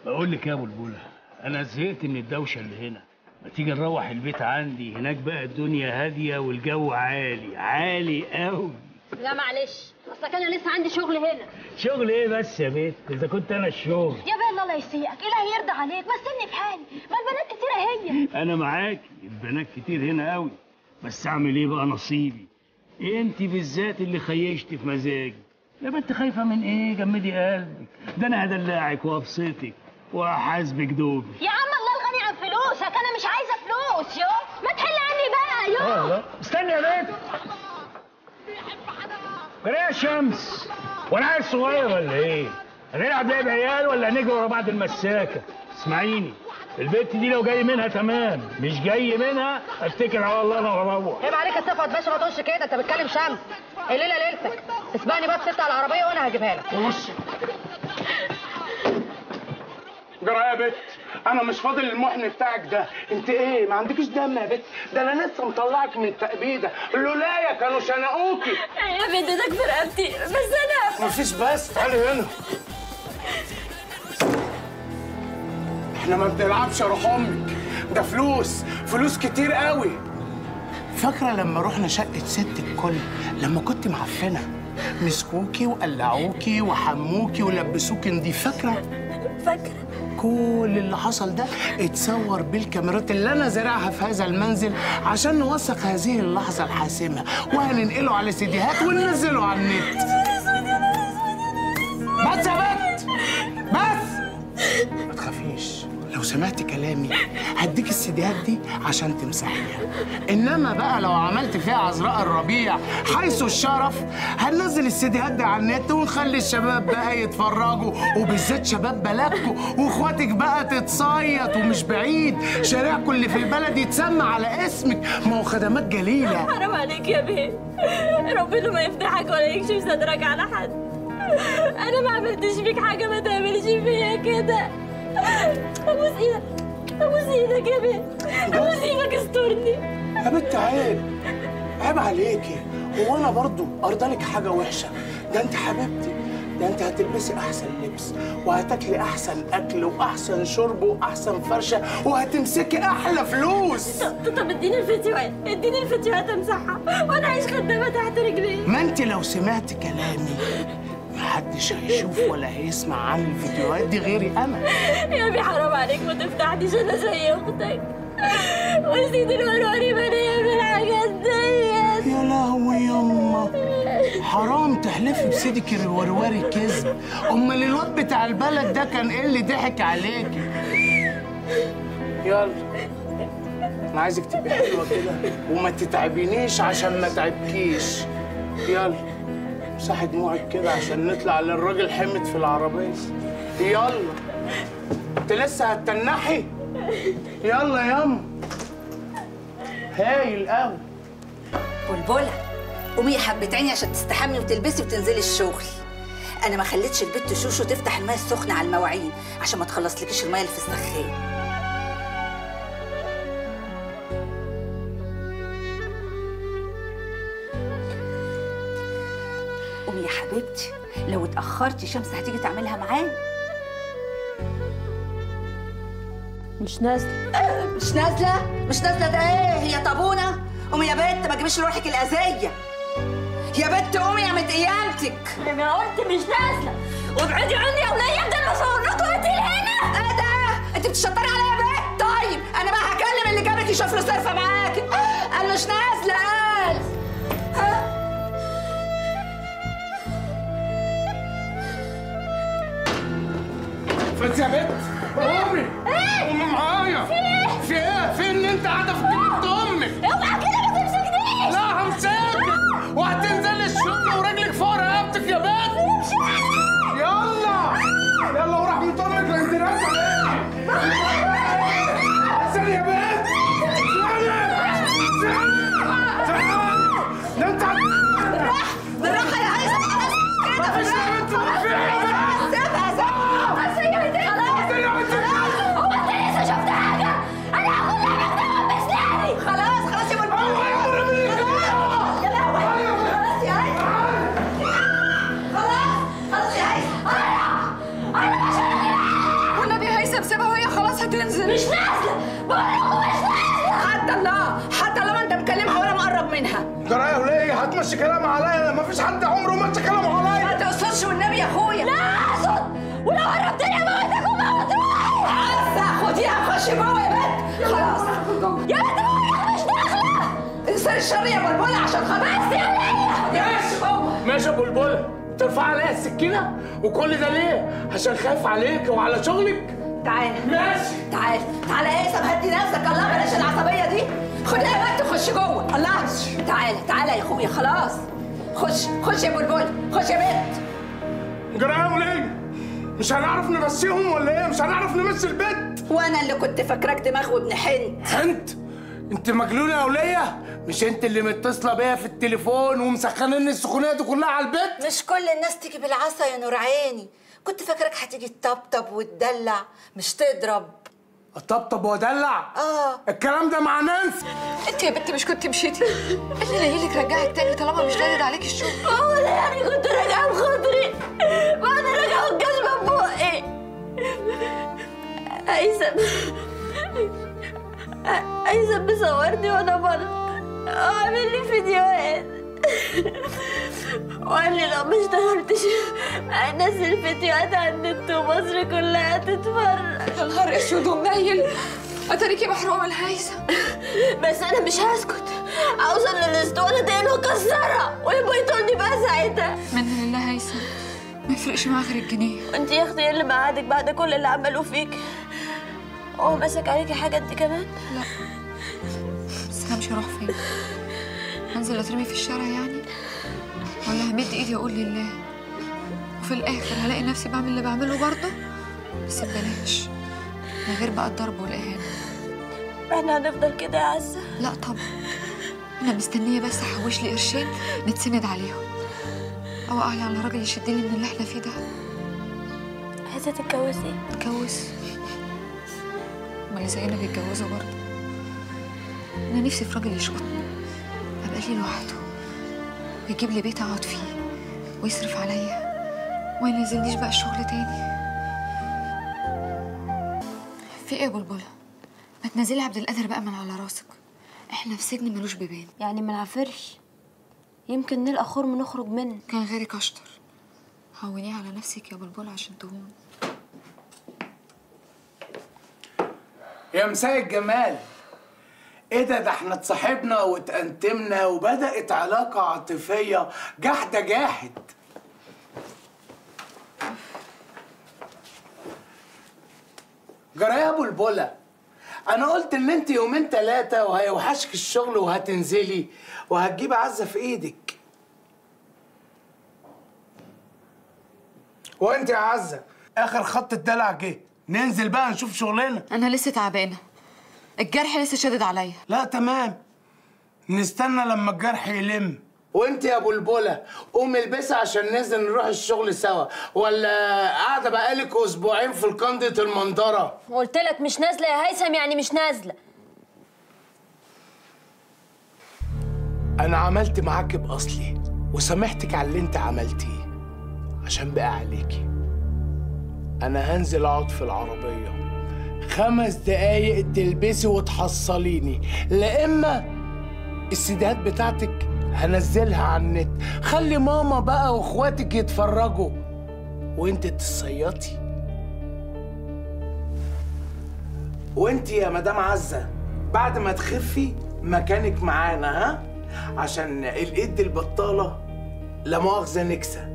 بقول لك يا ابو البوله انا زهقت من الدوشه اللي هنا ما تيجي نروح البيت عندي هناك بقى الدنيا هاديه والجو عالي عالي قوي لا معلش اصل انا لسه عندي شغل هنا شغل ايه بس يا بيت اذا كنت انا الشغل يا بيه الله يسيئك ايه هيرضى عليك ما استني في حالي ما البنات كتيره هي انا معاك البنات كتير هنا قوي بس اعمل ايه بقى نصيبي انت بالذات اللي خيشت في مزاجي يا بنت خايفه من ايه جمدي قلبك ده انا هدلعك وابسطك واحاسبك دوبي يا عم الله الغني عن فلوسك انا مش عايزه فلوس يو ما تحل عني بقى يو لا استني يا بنت جري يا شمس وانا عيل صغير ولا ايه هنلعب لعب عيال ولا نجري ورا بعض المساكه اسمعيني البنت دي لو جاي منها تمام مش جاي منها اتكل على الله انا واروح عيب عليك يا صفوت باشا ما تقولش كده انت بتكلم شمس الليله ليلتك اسبقني بس ست على العربيه وانا هجيبها لك بص جرى يا بت انا مش فاضل المحن بتاعك ده انت ايه ما عندكش دم يا بت ده انا لسه مطلعك من التأبيدة لولايا كانوا شنقوكي يا بنت ده كبر رقبتي بس انا مفيش بس تعالي هنا احنا ما بنلعبش يا روح امك ده فلوس فلوس كتير قوي فاكره لما رحنا شقه ست الكل لما كنت معفنه مسكوكي وقلعوكي وحموكي ولبسوكي نضيف فاكره فاكره كل اللي حصل ده اتصور بالكاميرات اللي انا زارعها في هذا المنزل عشان نوثق هذه اللحظه الحاسمه وهننقله على سيديهات وننزله على النت بس يا بت بس ما تخافيش لو سمعت كلامي هديك السيديهات دي عشان تمسحيها انما بقى لو عملت فيها عذراء الربيع حيث الشرف هننزل السيديهات دي على النت ونخلي الشباب بقى يتفرجوا وبالذات شباب بلدكم واخواتك بقى تتصيط ومش بعيد شارعكم اللي في البلد يتسمى على اسمك ما هو خدمات جليله حرام عليك يا بيه ربنا ما يفتحك ولا يكشف صدرك على حد انا ما عملتش فيك حاجه ما تعملش فيا كده ابوس ايدك ابوس ايدك يا بيه ابوس ايدك استرني يا بنت عيب عيب عليكي هو انا برضو ارضالك حاجه وحشه ده انت حبيبتي ده انت هتلبسي احسن لبس وهتاكلي احسن اكل واحسن شرب واحسن فرشه وهتمسكي احلى فلوس طب طب اديني الفيديوهات اديني الفيديوهات امسحها وانا عايش خدامه تحت رجلي ما انت لو سمعت كلامي محدش هيشوف ولا هيسمع عن الفيديوهات دي غيري انا يا بيه حرام عليك ما تفتحنيش انا زي اختك وسيد الوروري ما يعمل حاجات ديت يا لهوي يما حرام تحلفي بسيدك الوروري كذب امال الواد بتاع البلد ده كان ايه اللي ضحك عليكي يلا انا عايزك تبقي حلوه كده وما تتعبينيش عشان ما تعبكيش يلا امسحي دموعك كده عشان نطلع للراجل حمد في العربيه يلا انت لسه هتتنحي يلا ياما هايل قوي بلبلة قومي يا حبة عيني عشان تستحمي وتلبسي وتنزلي الشغل انا ما خليتش البت شوشو تفتح الميه السخنه على المواعين عشان ما تخلصلكيش الميه اللي في السخان قومي يا حبيبتي لو اتاخرتي شمس هتيجي تعملها معايا مش نازله مش نازله مش نازله ده ايه هي طابونه قومي يا بت ما تجيبيش لروحك الاذيه يا بت قومي يا مت قيامتك انا قلت مش نازله وابعدي عني يا وليه ده انا صورته قتيل هنا ايه ده انت بتشطري عليا يا بت طيب انا بقى هكلم اللي جابك يشوف له صرفه معاكي قال مش نازله قال ها فانت يا بنت قومي قومي معايا في ايه؟ في ايه؟ في ان انت قاعده في بيت امك اوعى كده ما تمسكنيش لا همسكك وهتنزلي الشغل ورجلك فوق رقبتك يا بنت يلا يلا وراح من طريقك لانت راجعه استني يا بنت ده انت بالراحه يا عايزه كده مفيش يا بنت في ايه سيبها سيبها بس يا بنتي خلاص يا بنت هو انت لسه شفت حاجه انا هاخد لعبك ده بسناني خلاص خلاص يا بلبل الله يمر منك يا لهوي خلاص هتنزل مش نازله بقول لكم مش نازله حتى الله حتى الله ما انت مكلمها ولا مقرب منها جرايه وليه هتمشي كلام عليا ما فيش حد عمره مشي كلامه ما عليا تقصدش والنبي يا اخويا لا اقصد ولو قربتني اموتك وموت روحي عزة خديها وخشي جوه يا بنت خلاص يا بنت بقول لك مش داخله انسان الشر يا بلبلة عشان خلاص بس يا وليه ماشي جوه ماشي يا بلبل ترفع عليا السكينه وكل ده ليه عشان خايف عليك وعلى شغلك تعالى ماشي تعالى تعالى يا اسم هدي نفسك الله بلاش العصبيه دي خدها يا بنت خش جوه الله تعالى تعالى يا اخويا خلاص خش خش يا بلبل خش يا بنت جرايه وليه مش هنعرف نمشيهم ولا ايه مش هنعرف نمشي البيت وانا اللي كنت فاكراك دماغ وابن حنت انت انت مجنونه يا وليه مش انت اللي متصله بيا في التليفون ومسخنين السخونيه دي كلها على البيت مش كل الناس تيجي بالعصا يا نور عيني كنت فاكراك هتيجي تطبطب وتدلع مش تضرب اطبطب وادلع اه الكلام ده مع نانسي انت يا بنت مش كنت مشيتي اللي لاقيلك رجعك تاني طالما مش راجع عليك الشغل هو ده يعني كنت راجعه بخاطري بعد راجعه والجزمه ببقي هيثم هيثم بيصورني وانا بره وعامل لي فيديوهات وقال لي لو ما اشتغلتش هنزل فيديوهات على النت ومصر كلها تتفرج يا نهار اسود ومنيل اتاريكي محرومه الهيثم بس انا مش هسكت اوصل للاسطوانه تاني واكسرها ويبقى يطولني بقى ساعتها من لله هيثم ما يفرقش معاه غير الجنيه انت يا اختي ايه اللي مقعدك بعد كل اللي عملوه فيك هو مسك عليكي حاجه انت كمان لا بس انا مش هروح فين هنزل اترمي في الشارع يعني ولا همد ايدي اقول لله وفي الاخر هلاقي نفسي بعمل اللي بعمله برضه بس ببلاش من غير بقى الضرب والاهانه احنا هنفضل كده يا عزه لا طبعا انا مستنيه بس احوش لي قرشين نتسند عليهم او اعلى على راجل يشدني من اللي احنا فيه ده عايزه تتجوزي اتجوز ما اللي زينا بيتجوزوا برضه انا نفسي في راجل يشقطني ابقى لي لوحده ويجيب لي بيت اقعد فيه ويصرف عليا وما ينزلنيش بقى الشغل تاني في ايه يا بلبله ما تنزلي عبد القادر بقى من على راسك احنا في سجن ملوش بيبان يعني ما نعفرش يمكن نلقى خرم نخرج منه كان غيرك اشطر هونيه على نفسك يا بلبله عشان تهون يا مساء الجمال ايه ده ده احنا اتصاحبنا واتأنتمنا وبدأت علاقة عاطفية جحدة جاحد جرى يا بلبلة انا قلت ان انت يومين ثلاثة وهيوحشك الشغل وهتنزلي وهتجيب عزة في ايدك وانت يا عزة اخر خط الدلع جه ننزل بقى نشوف شغلنا انا لسه تعبانه الجرح لسه شادد عليا لا تمام نستنى لما الجرح يلم وانت يا بلبله قومي البسي عشان ننزل نروح الشغل سوا ولا قاعده بقالك اسبوعين في القندة المنظره قلت لك مش نازله يا هيثم يعني مش نازله انا عملت معاك باصلي وسامحتك على اللي انت عملتيه عشان بقى عليكي انا هنزل اقعد في العربيه خمس دقايق تلبسي وتحصليني لا اما السيديهات بتاعتك هنزلها على النت خلي ماما بقى واخواتك يتفرجوا وانت تصيطي وانت يا مدام عزه بعد ما تخفي مكانك معانا ها عشان الايد البطاله لا مؤاخذه نكسه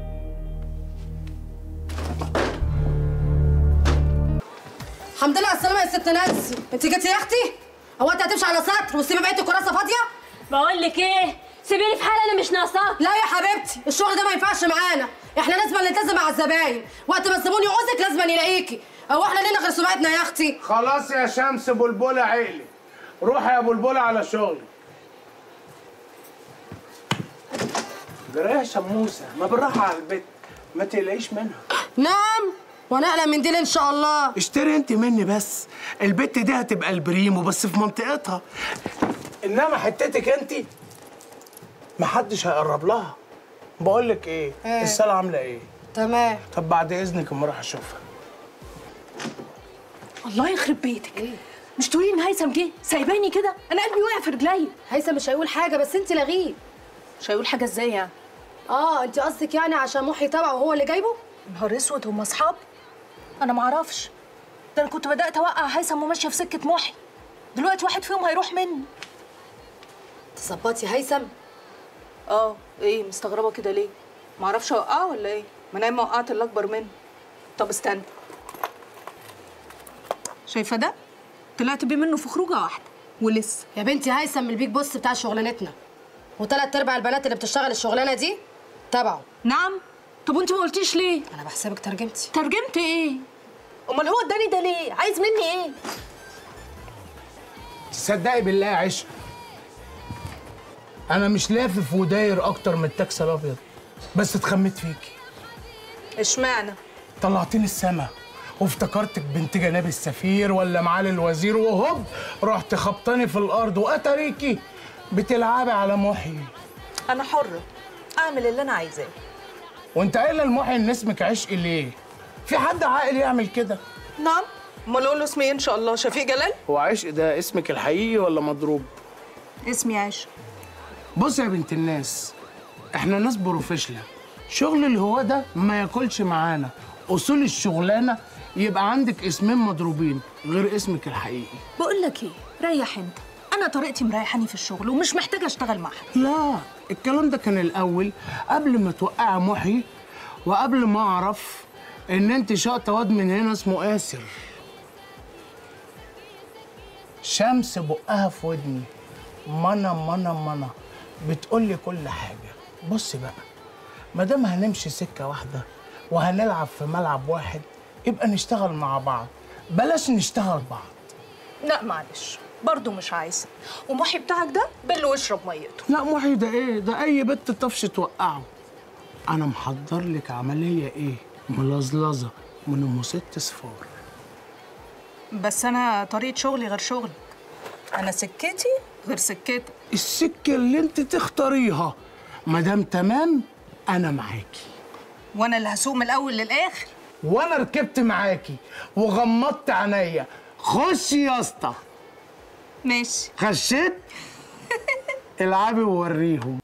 الحمد لله على السلامه يا ست نانسي انت جيتي يا اختي هو انت هتمشي على سطر وتسيبي بقيه الكراسه فاضيه بقول لك ايه سيبيني في حالي انا مش ناقصاك لا يا حبيبتي الشغل ده ما ينفعش معانا احنا لازم نلتزم مع الزباين وقت ما الزبون يعوزك لازم يلاقيكي هو احنا لينا غير سمعتنا يا اختي خلاص يا شمس بلبله عقلي روحي يا بلبله على شغلي جرى يا شموسه ما بالراحه على البيت ما تقلقيش منها نعم وانا اقلق من دي ان شاء الله اشتري انت مني بس البت دي هتبقى البريمو بس في منطقتها انما حتتك انت محدش هيقرب لها بقول لك ايه ايه؟ الصاله عامله ايه تمام طب بعد اذنك اما اروح اشوفها الله يخرب بيتك مش تقولي ان هيثم جه سايباني كده انا قلبي وقع في رجلي هيثم مش هيقول حاجه بس انت لغيه مش هيقول حاجه ازاي يعني اه انت قصدك يعني عشان محي تبعه وهو اللي جايبه نهار اسود هم اصحاب انا ما اعرفش ده انا كنت بدات اوقع هيثم وماشيه في سكه محي دلوقتي واحد فيهم هيروح مني تظبطي هيثم اه ايه مستغربه كده ليه ما اعرفش اوقعه ولا ايه ما انا ما وقعت اللي اكبر منه طب استنى شايفه ده طلعت بيه منه في خروجه واحده ولسه يا بنتي هيثم من البيج بوس بتاع شغلانتنا وثلاث ارباع البنات اللي بتشتغل الشغلانه دي تبعه نعم طب وانت ما قلتيش ليه انا بحسبك ترجمتي ترجمت ايه امال هو اداني ده ليه عايز مني ايه تصدقي بالله يا عشق انا مش لافف وداير اكتر من التاكسي الابيض بس اتخمت فيكي اشمعنى طلعتني السما وافتكرتك بنت جناب السفير ولا معالي الوزير وهوب رحت خبطاني في الارض واتريكي بتلعبي على محي انا حره اعمل اللي انا عايزاه وانت قايله لمحي ان اسمك عشق ليه في حد عاقل يعمل كده نعم امال اقول له اسمي إيه ان شاء الله شفيق جلال هو عشق ده اسمك الحقيقي ولا مضروب اسمي عايشه بص يا بنت الناس احنا ناس بروفيشنال شغل اللي هو ده ما ياكلش معانا اصول الشغلانه يبقى عندك اسمين مضروبين غير اسمك الحقيقي بقول لك ايه ريح انت انا طريقتي مريحاني في الشغل ومش محتاجه اشتغل مع حد لا الكلام ده كان الاول قبل ما توقع محي وقبل ما اعرف ان انت شاطه واد من هنا اسمه آسر شمس بقها في ودني منا منا منا بتقول لي كل حاجه بص بقى ما دام هنمشي سكه واحده وهنلعب في ملعب واحد يبقى نشتغل مع بعض بلاش نشتغل بعض لا معلش برضه مش عايزه ومحي بتاعك ده بل واشرب ميته لا محي ده ايه ده اي بنت طفش توقعه انا محضر لك عمليه ايه ملظلظه من ام ست صفار بس انا طريقه شغلي غير شغلك انا سكتي غير سكتك السكه اللي انت تختاريها مادام تمام انا معاكي وانا اللي هسوق من الاول للاخر وانا ركبت معاكي وغمضت عينيا خشي يا اسطى ماشي خشيت العبي ووريهم